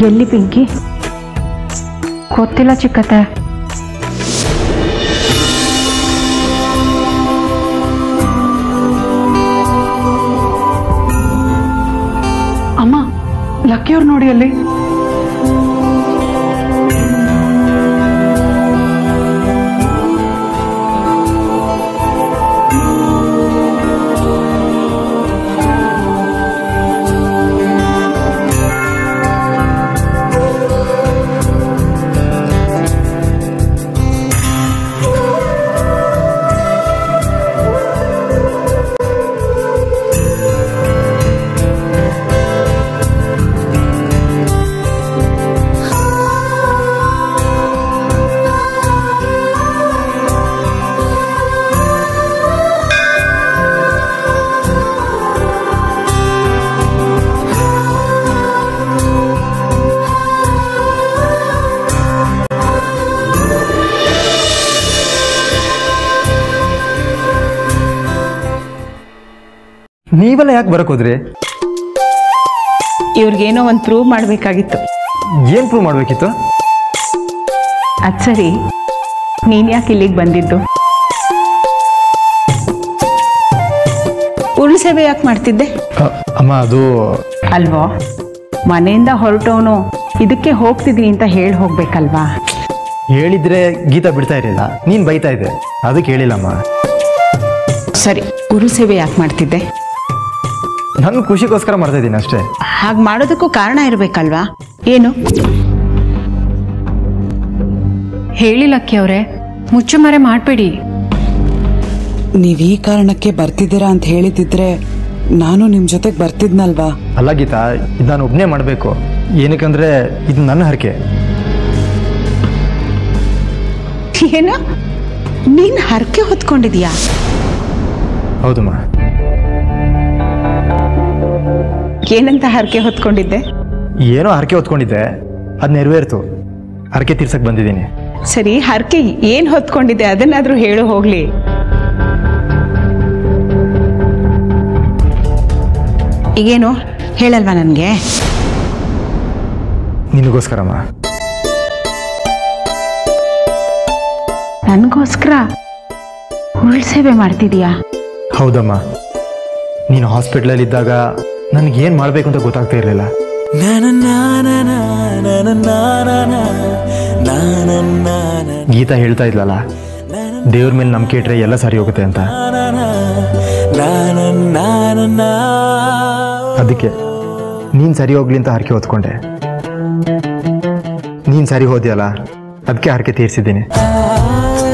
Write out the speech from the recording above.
ಎಲ್ಲಿ ಪಿಂಕಿ ಗೊತ್ತಿಲ್ಲ ಚಿಕ್ಕತ್ತೆ ಅಮ್ಮ ಲಕ್ಕಿಯವ್ರು ನೋಡಿ ಅಲ್ಲಿ ನೀವೆಲ್ಲ ಯಾಕೆ ಬರಕ್ ಹೋದ್ರಿ ಇವ್ರಿಗೇನೋ ಒಂದು ಪ್ರೂವ್ ಮಾಡಬೇಕಾಗಿತ್ತು ಏನ್ ಪ್ರೂವ್ ಮಾಡ್ಬೇಕಿತ್ತು ಅದು ಸರಿ ನೀನು ಯಾಕೆ ಇಲ್ಲಿಗೆ ಬಂದಿದ್ದು ಉರುಳು ಸೇವೆ ಯಾಕೆ ಮಾಡ್ತಿದ್ದೆ ಅ, ಅಮ್ಮ ಅದು ಅಲ್ವೋ ಮನೆಯಿಂದ ಹೊರಟವನು ಇದಕ್ಕೆ ಹೋಗ್ತಿದ್ದೀನಿ ಅಂತ ಹೇಳಿ ಹೋಗ್ಬೇಕಲ್ವಾ ಹೇಳಿದ್ರೆ ಗೀತಾ ಬಿಡ್ತಾ ಇರಲಿಲ್ಲ ನೀನ್ ಬೈತಾ ಇದ್ದೆ ಅದಕ್ಕೆ ಹೇಳಿಲ್ಲಮ್ಮ ಸರಿ ಉರುಳು ಸೇವೆ ಯಾಕೆ ಮಾಡ್ತಿದ್ದೆ ನನ್ನ ಖುಷಿಗೋಸ್ಕರ ಮಾಡ್ತಾ ಇದ್ದೀನಿ ಅಷ್ಟೇ ಹಾಗೆ ಮಾಡೋದಕ್ಕೂ ಕಾರಣ ಇರಬೇಕಲ್ವಾ ಏನು ಹೇಳಿ ಲಕ್ಕಿ ಅವರೇ ಮುಚ್ಚುಮರೆ ಮಾಡಬೇಡಿ ನೀವ್ ಈ ಕಾರಣಕ್ಕೆ ಬರ್ತಿದ್ದೀರಾ ಅಂತ ಹೇಳಿದಿದ್ರೆ ನಾನು ನಿಮ್ ಜೊತೆಗೆ ಬರ್ತಿದ್ನಲ್ವಾ ಅಲ್ಲ ಗೀತಾ ಇದು ನಾನು ಒಬ್ಬನೇ ಮಾಡಬೇಕು ಏನಕ್ಕಂದ್ರೆ ಇದು ನನ್ನ ಹರಕೆ ಏನು ನೀನು ಹರಕೆ ಹೊತ್ಕೊಂಡಿದ್ಯಾ ಹೌದಮ್ಮ ಏನಂತ ಹರಕೆ ಹೊತ್ಕೊಂಡಿದ್ದೆ ಏನೋ ಹರಕೆ ಹೊತ್ಕೊಂಡಿದ್ದೆ ಅದು ನೆರವೇರ್ತು ಹರಕೆ ತೀರ್ಸಕ್ ಬಂದಿದ್ದೀನಿ ಸರಿ ಹರಕೆ ಏನ್ ಹೊತ್ಕೊಂಡಿದ್ದೆ ಅದನ್ನಾದ್ರೂ ಹೇಳು ಹೋಗ್ಲಿ ಈಗೇನು ಹೇಳಲ್ವಾ ನನಗೆ ನಿನಗೋಸ್ಕರಮ್ಮ ನನಗೋಸ್ಕರ ಉರುಳು ಸೇವೆ ಮಾಡ್ತಿದೀಯಾ ಹೌದಮ್ಮ ನೀನು ಹಾಸ್ಪಿಟ್ಲಲ್ಲಿ ಇದ್ದಾಗ ನನಗೇನು ಮಾಡಬೇಕು ಅಂತ ಗೊತ್ತಾಗ್ತಾ ಇರಲಿಲ್ಲ ಗೀತಾ ಹೇಳ್ತಾ ಇದ್ಲಲ್ಲ ದೇವ್ರ ಮೇಲೆ ನಂಬಿಕೆ ಇಟ್ರೆ ಎಲ್ಲ ಸರಿ ಹೋಗುತ್ತೆ ಅಂತ ಅದಕ್ಕೆ ನೀನು ಸರಿ ಹೋಗ್ಲಿ ಅಂತ ಹರಕೆ ಹೊತ್ಕೊಂಡೆ ನೀನು ಸರಿ ಹೋದ್ಯಲ್ಲ ಅದಕ್ಕೆ ಹರಕೆ ತೀರಿಸಿದ್ದೀನಿ